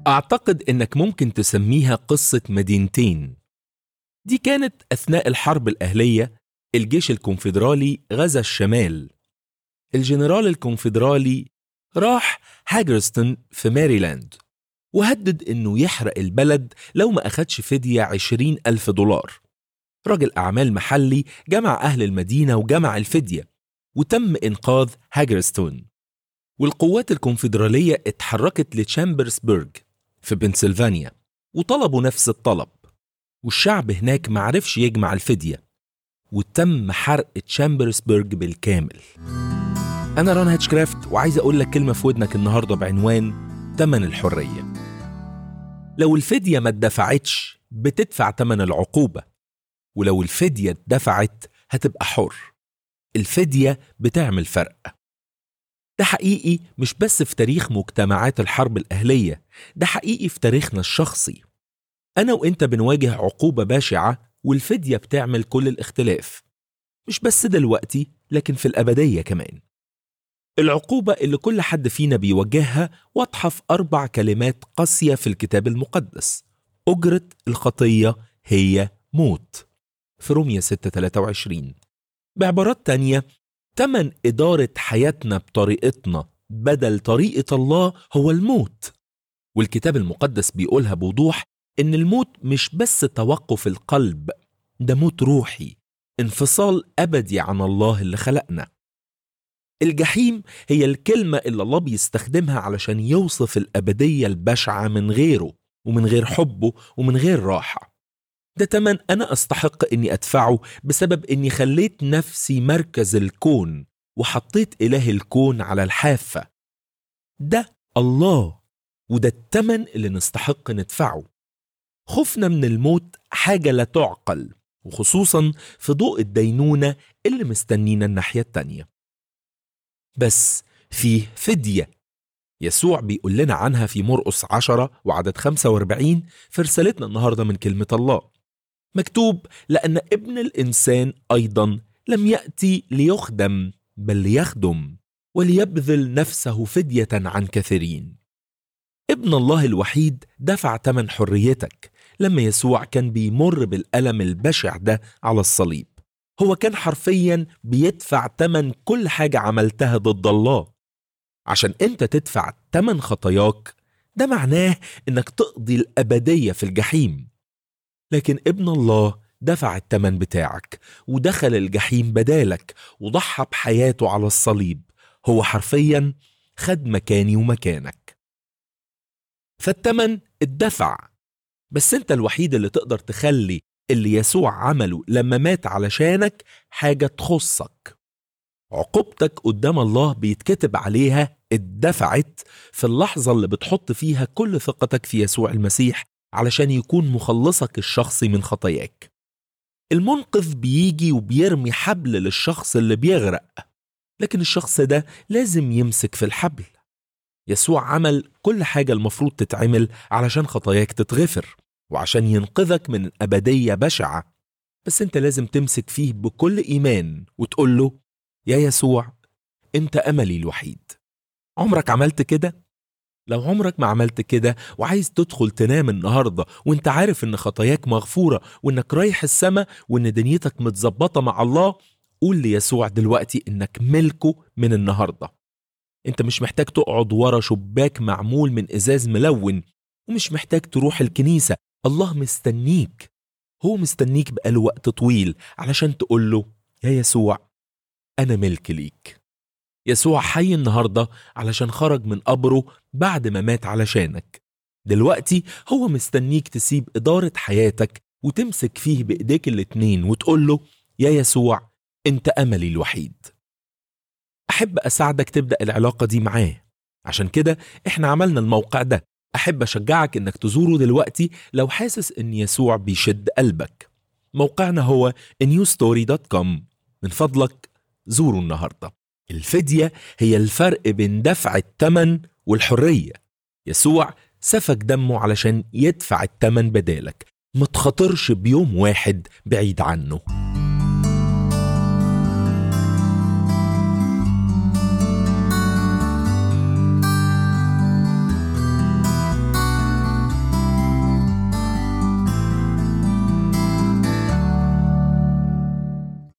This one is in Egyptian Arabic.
أعتقد إنك ممكن تسميها قصة مدينتين دي كانت أثناء الحرب الأهلية الجيش الكونفدرالي غزا الشمال الجنرال الكونفدرالي راح هاجرستون في ماريلاند وهدد إنه يحرق البلد لو ما أخدش فدية عشرين ألف دولار راجل أعمال محلي جمع أهل المدينة وجمع الفدية وتم إنقاذ هاجرستون والقوات الكونفدرالية اتحركت لتشامبرسبرج في بنسلفانيا وطلبوا نفس الطلب والشعب هناك معرفش يجمع الفدية وتم حرق تشامبرسبرج بالكامل أنا ران هاتشكرافت وعايز أقول لك كلمة في ودنك النهاردة بعنوان تمن الحرية لو الفدية ما اتدفعتش بتدفع تمن العقوبة ولو الفدية اتدفعت هتبقى حر الفدية بتعمل فرق ده حقيقي مش بس في تاريخ مجتمعات الحرب الأهلية ده حقيقي في تاريخنا الشخصي أنا وإنت بنواجه عقوبة باشعة والفدية بتعمل كل الاختلاف مش بس دلوقتي لكن في الأبدية كمان العقوبة اللي كل حد فينا بيواجهها واضحة في أربع كلمات قاسية في الكتاب المقدس أجرة الخطية هي موت في رومية 6:23 بعبارات تانية تمن إدارة حياتنا بطريقتنا بدل طريقة الله هو الموت والكتاب المقدس بيقولها بوضوح إن الموت مش بس توقف القلب ده موت روحي انفصال أبدي عن الله اللي خلقنا الجحيم هي الكلمة اللي الله بيستخدمها علشان يوصف الأبدية البشعة من غيره ومن غير حبه ومن غير راحة ده تمن أنا أستحق إني أدفعه بسبب إني خليت نفسي مركز الكون وحطيت إله الكون على الحافة ده الله وده التمن اللي نستحق ندفعه خوفنا من الموت حاجة لا تعقل وخصوصا في ضوء الدينونة اللي مستنينا الناحية التانية بس فيه فدية يسوع بيقول لنا عنها في مرقس عشرة وعدد 45 في رسالتنا النهاردة من كلمة الله مكتوب لأن ابن الإنسان أيضا لم يأتي ليخدم بل ليخدم وليبذل نفسه فدية عن كثيرين ابن الله الوحيد دفع تمن حريتك لما يسوع كان بيمر بالألم البشع ده على الصليب هو كان حرفيا بيدفع تمن كل حاجة عملتها ضد الله عشان انت تدفع تمن خطاياك ده معناه انك تقضي الأبدية في الجحيم لكن ابن الله دفع التمن بتاعك ودخل الجحيم بدالك وضحى بحياته على الصليب هو حرفيا خد مكاني ومكانك فالتمن اتدفع بس انت الوحيد اللي تقدر تخلي اللي يسوع عمله لما مات علشانك حاجة تخصك عقوبتك قدام الله بيتكتب عليها اتدفعت في اللحظة اللي بتحط فيها كل ثقتك في يسوع المسيح علشان يكون مخلصك الشخصي من خطاياك المنقذ بيجي وبيرمي حبل للشخص اللي بيغرق لكن الشخص ده لازم يمسك في الحبل يسوع عمل كل حاجة المفروض تتعمل علشان خطاياك تتغفر وعشان ينقذك من أبدية بشعة بس انت لازم تمسك فيه بكل إيمان وتقول له يا يسوع انت أملي الوحيد عمرك عملت كده؟ لو عمرك ما عملت كده وعايز تدخل تنام النهارده وانت عارف ان خطاياك مغفوره وانك رايح السما وان دنيتك متظبطه مع الله قول ليسوع دلوقتي انك ملكه من النهارده انت مش محتاج تقعد ورا شباك معمول من ازاز ملون ومش محتاج تروح الكنيسه الله مستنيك هو مستنيك بقاله وقت طويل علشان تقول له يا يسوع انا ملك ليك يسوع حي النهارده علشان خرج من قبره بعد ما مات علشانك دلوقتي هو مستنيك تسيب إدارة حياتك وتمسك فيه بإيديك الاتنين وتقول له يا يسوع أنت أملي الوحيد أحب أساعدك تبدأ العلاقة دي معاه عشان كده إحنا عملنا الموقع ده أحب أشجعك إنك تزوره دلوقتي لو حاسس إن يسوع بيشد قلبك موقعنا هو newstory.com من فضلك زوره النهارده الفدية هي الفرق بين دفع التمن والحرية يسوع سفك دمه علشان يدفع التمن بدالك ما تخاطرش بيوم واحد بعيد عنه